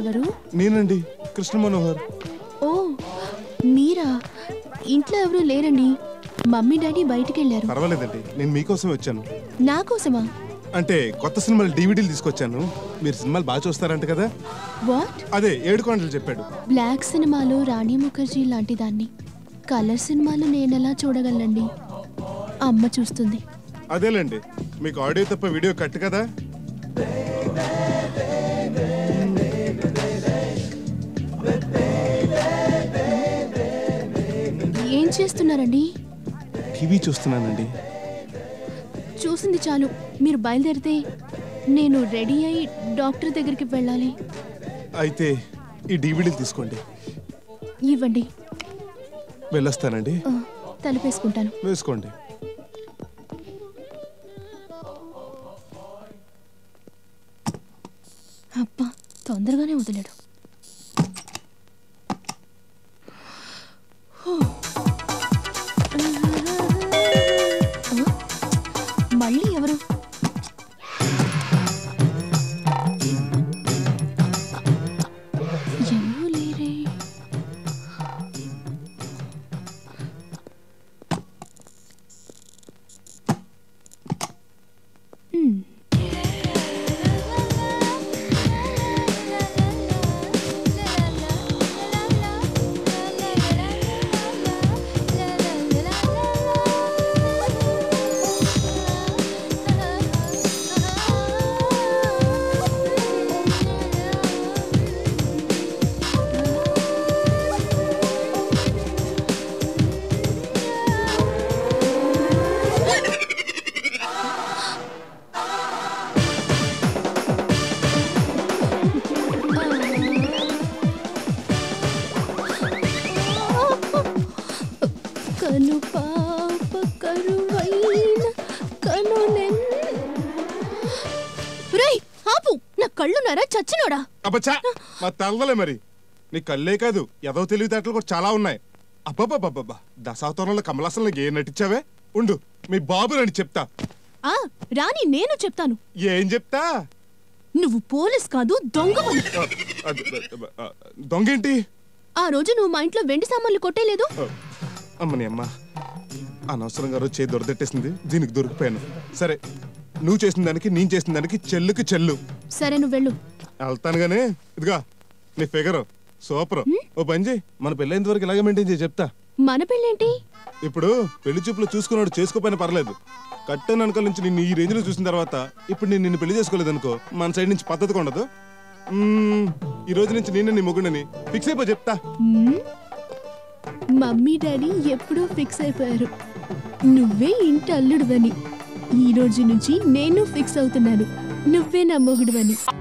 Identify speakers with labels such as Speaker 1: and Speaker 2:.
Speaker 1: ఎవరు
Speaker 2: నేనండి కృష్ణ మనోహర్
Speaker 1: ఓ మీరా ఇంట్లో ఎవరు లేరండి మమ్మీ డాడీ బయటికి వెళ్ళారు
Speaker 2: పర్వాలేదండి నేను మీకోసం వచ్చాను
Speaker 1: నా కోసమా
Speaker 2: అంటే కొత్త సినిమాలు డీవీడీలు తీసుకొచ్చాను మీరు సినిమాలు బాగా చూస్తారంట కదా
Speaker 1: వాట్
Speaker 2: అదే ఏడు కొండలు చెప్పాడు
Speaker 1: బ్లాక్ సినిమాలో రాణి ముఖర్జీ లాంటి దాన్ని కలర్ సినిమాలు నేనెలా చూడగలండి అమ్మ చూస్తుంది
Speaker 2: అదేలేండి మీకు ఆడియో తప్ప వీడియో కట్ కదా
Speaker 1: ఏం చేస్తున్నారండి
Speaker 2: టీవీ చూస్తున్నానండి
Speaker 1: చూసింది చాలు మీరు బయలుదేరితే నేను రెడీ అయి డాక్టర్ దగ్గరికి వెళ్ళాలి
Speaker 2: అయితే ఈ డీవీడీలు తీసుకోండి
Speaker 1: ఇవ్వండి
Speaker 2: వెళ్ళొస్తానండి
Speaker 1: ఆ, తలుపేసుకుంటాను
Speaker 2: వేసుకోండి
Speaker 1: అబ్బా తొందరగానే వదిలేడు హూ. ఆ? మళ్ళీ ఎవరు ఎవరూ లేరే హ్మ్. కను పాప కరువైన కను రేయ్ ఆపు నా కళ్ళున్నారా చచ్చినోడా
Speaker 2: అబ్బచ్చా మా తెల్లలే మరి నీ కళ్ళే కాదు ఎదవ తెలివితేటలు కూడా చాలా ఉన్నాయి అబ్బబ్బబ్బబ్బా దశావతారంలో కమలాసంలో ఏ నటించావే ఉండు మీ బాబు నన్ను చెప్తా
Speaker 1: ఆ రాని నేను చెప్తాను
Speaker 2: ఏం చెప్తా
Speaker 1: నువ్వు పోలీస్ కాదు దొంగవని
Speaker 2: ఆ, అది, ఆ, దొంగేంటి
Speaker 1: ఆ రోజు నువ్వు మా ఇంట్లో వెండి సామాన్లు కొట్టేలేదు
Speaker 2: ఆ, అమ్మని అమ్మ అనవసరంగా రోజు చేయి దొరదెట్టేసింది దీనికి దొరికిపోయాను సరే నువ్వు చేసిన దానికి నేను చేసిన దానికి చెల్లుకి చెల్లు
Speaker 1: సరే నువ్వు వెళ్ళు
Speaker 2: వెళ్తాను గానీ ఇదిగా నీ ఫిగర్ సూపర్ ఓ పని చేయి మన పెళ్ళైనంత వరకు ఇలాగే మెయింటైన్ చేయి చెప్తా
Speaker 1: మన పెళ్ళేంటి
Speaker 2: ఇప్పుడు పెళ్లి చూపులు చూసుకున్నాడు చేసుకోపోయినా పర్లేదు కట్టని అనుకల నుంచి నిన్ను ఈ రేంజ్ లో చూసిన తర్వాత ఇప్పుడు నేను నిన్ను పెళ్లి చేసుకోలేదు అనుకో మన సైడ్ నుంచి పద్ధతి ఉండదు మ్మ్, ఈ రోజు నుంచి నేను నీ మొగుడని ఫిక్స్ అయిపో చెప్తా
Speaker 1: హ్మ్? మమ్మీ డాడీ ఎప్పుడూ ఫిక్స్ అయిపోయారు నువ్వే ఇంటి అల్లుడువని ఈ రోజు నుంచి నేను ఫిక్స్ అవుతున్నాను నువ్వే నా మొగుడువని